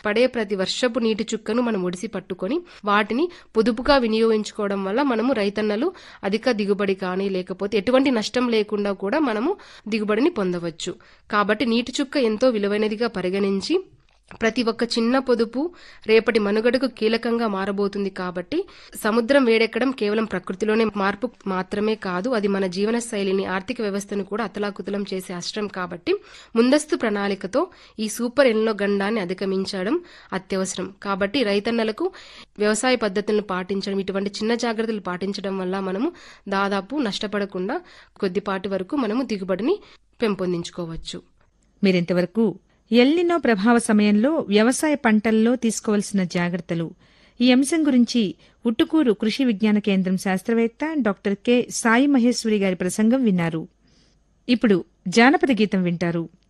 పడే ప్రతి వర్షపు నీటి చుక్కను మనం ఒడిసి పట్టుకొని వాటిని పొదుపుగా వినియోగించుకోవడం వల్ల మనము రైతన్నలు అధిక దిగుబడి కానీ లేకపోతే ఎటువంటి నష్టం లేకుండా కూడా మనము దిగుబడిని పొందవచ్చు కాబట్టి నీటి చుక్క ఎంతో విలువైనదిగా పరిగణించి ప్రతి ఒక్క చిన్న పొదుపు రేపటి మనుగడకు కీలకంగా మారబోతుంది కాబట్టి సముద్రం వేడెక్కడం కేవలం ప్రకృతిలోనే మార్పు మాత్రమే కాదు అది మన జీవన శైలిని ఆర్థిక వ్యవస్థను కూడా అతలాకుతలం చేసే అస్త్రం కాబట్టి ముందస్తు ప్రణాళికతో ఈ సూపర్ ఎన్లో గండాన్ని అధిగమించడం అత్యవసరం కాబట్టి రైతన్నలకు వ్యవసాయ పద్ధతులను పాటించడం ఇటువంటి చిన్న జాగ్రత్తలు పాటించడం వల్ల మనము దాదాపు నష్టపడకుండా కొద్దిపాటి వరకు మనము దిగుబడిని పెంపొందించుకోవచ్చు మీరింతవరకు ఎల్నినో ప్రభావ సమయంలో వ్యవసాయ పంటల్లో తీసుకోవలసిన జాగ్రత్తలు ఈ అంశం గురించి ఉట్టుకూరు కృషి విజ్ఞాన కేంద్రం శాస్త్రవేత్త డాక్టర్ కె సాయి మహేశ్వరి గారి ప్రసంగం విన్నారు ఇప్పుడు జానపద గీతం వింటారు